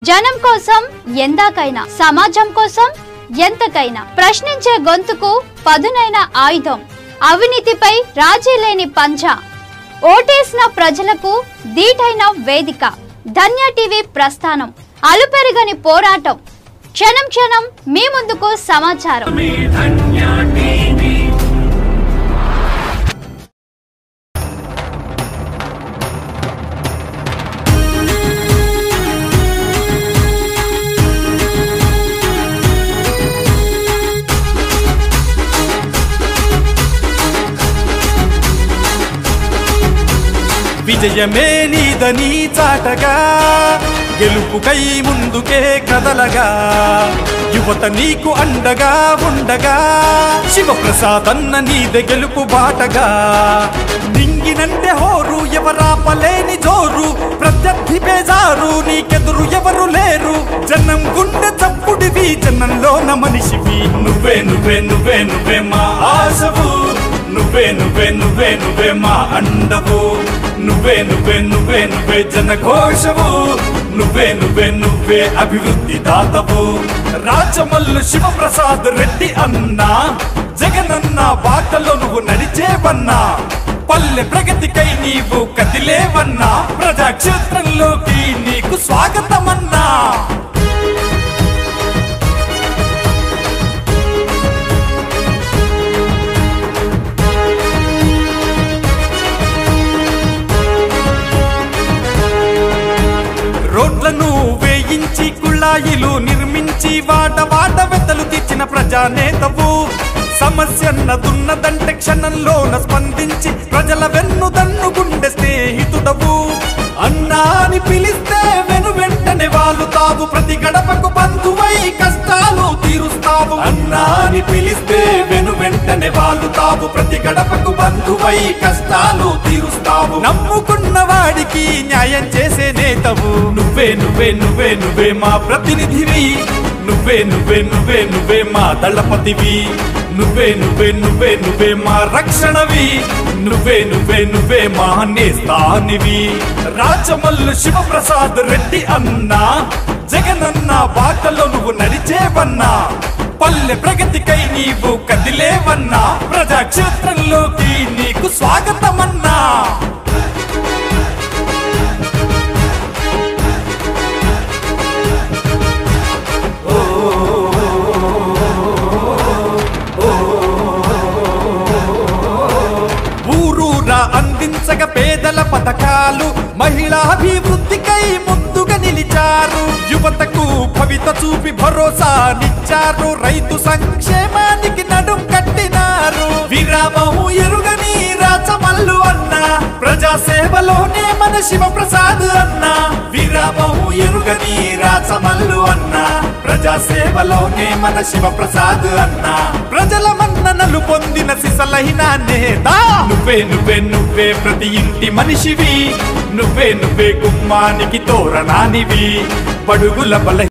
జనం కోసం ఎందాకైనా సమాజం కోసం ఎంతకైనా ప్రశ్నించే గొంతుకు పదునైన ఆయుధం అవినీతిపై రాజీ లేని పంచ ఓటేసిన ప్రజలకు దీటైన వేదిక ధన్య టీవీ ప్రస్థానం అలుపెరగని పోరాటం క్షణం క్షణం మీ ముందుకు సమాచారం విజయమే నీదని చాటగా గెలుపుకై ముందుకే కదలగా యువత నీకు అండగా ఉండగా శివప్రసాదన్న నీదె గెలుపు బాటగా నింగినంటే హోరు ఎవరాపలేని జోరు ప్రత్యర్థి బేజారు నీకెదురు ఎవరు లేరు జనం గుండె చప్పుడివి జనంలోన మనిషివి నువ్వే నువ్వే నువ్వే నువ్వే మా ఆశవు నువ్వే నువ్వే నువ్వే నువ్వే మా అండవు నువ్వే నువ్వే నువ్వే నువ్వే జనఘోషవు నువ్వే నువ్వే నువ్వే అభివృద్ధి దాతవు రాజమల్లు శివప్రసాద్ రెడ్డి అన్నా జగనన్న బాటలో నువ్వు నడిచేవన్నా పల్లె ప్రగతికై నీవు కదిలేవన్నా ప్రజాక్షేత్రంలోకి నీకు స్వాగతమన్నా రోడ్లను వేయించి కుళాయిలు నిర్మించి వాట వాట వెతలు తీర్చిన ప్రజానేతవు సమస్యన్నదున్నదంటే క్షణంలోన స్పందించి ప్రజల వెన్ను దన్ను గుండె స్నేహితుడవు అన్నా అని పిలిస్తే వెను వెంటనే వాలుతావు ప్రతి గడపకు బంధువై కష్టాలు తీరుస్తావు అన్నా అని పిలిస్తే వెను వెంటనే వాలుతావు ప్రతి గడపకు బంధువై కష్టాలు తీరుస్తావు నమ్ముకున్న వాడికి న్యాయం చేసే నేతవు నువ్వే నువ్వే నువ్వే నువ్వే మా ప్రతినిధివి నువ్వే నువ్వే నువ్వే నువ్వే మా దళపతివి నువ్వే నువ్వే నువ్వే నువ్వే మా రక్షణవి నువ్వే నువ్వే నువ్వే మా నేస్తానివి రాజమల్లు శివప్రసాద్ రెడ్డి అన్నా జగనన్న బాటలో నువ్వు నడిచేవన్నా పల్లె ప్రగతికై నీవు కదిలేవన్నా ప్రజాక్షేత్రంలోకి నీకు స్వాగతమన్నా ఊరూరా అందించగ పేదల పథకాలు మహిళాభివృద్ధికై ముందుగా నిలిచారు యువతకు భవిత చూపి భరోసానిచ్చారు రైతు సంక్షేమానికి నడుం కట్టినారు విరామము ఎరుగని రాచమల్లు అన్న ప్రజా సేవలోనే మన శివప్రసాద్ అన్న విరామము ఎరుగని రాచమల్లు అన్న ప్రజా సేవలోనే మన శివప్రసాద్ అన్న ప్రజల మన్ననలు పొందిన సిసలైన నేత నువ్వే నువ్వే నువ్వే ప్రతి ఇంటి మనిషివి నువ్వే నువ్వే గుమ్మానికి తోరణానివి బడుగుల బల